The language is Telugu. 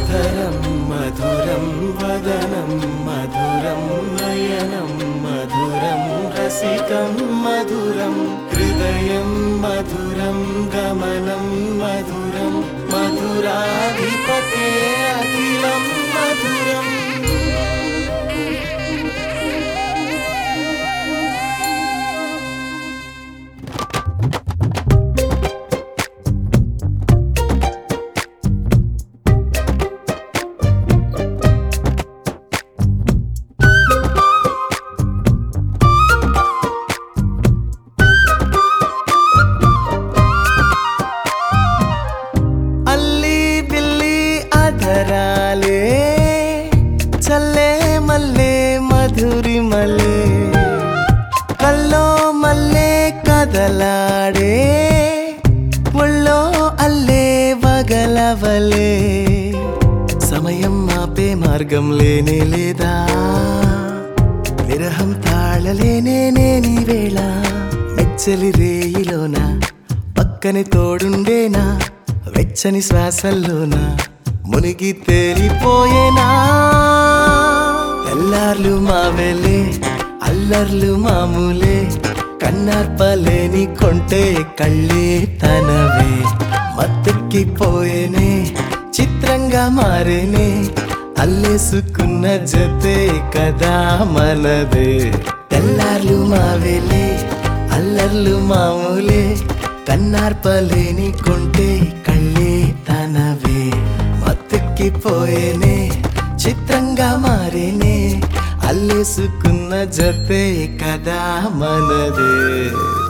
అధరం మధురం వదనం మధురం నయనం మధురం రసికం మధురం హృదయం మధురం గమనం మధురం మధురాధిపతే అఖిలం మధురం అల్లి బిల్లి అధరాలే చల్లే మల్లే మధురి మల్లే కల్లో మల్లే కదలాడే ఒళ్ళో అల్లే వగలవలే సమయం ఆపే మార్గం లేనే లేదా విరహం తాళలేనే నేని వేళ మెచ్చలి రేయిలోన పక్కని తోడుండేనా వెచ్చని శ్వాసల్లోన మునిగి తేలిపోయేనా తెల్లార్లు మావెలే అల్లర్లు మామూలే కన్నార్పలేని కొంటే కళ్ళే తనవే మత్తెక్కిపోయేనే చిత్రంగా మారేనే అల్లేసుకున్న జతే కదా మనదే తెల్లార్లు మావేలే అల్లర్లు మామూలే కన్నార్పలేని కొంటే కళ్ళే తనవే మత్తెక్కిపోయేనే చిత్రంగా మారేనే అల్లేసుకున్న జతే కదా మనదే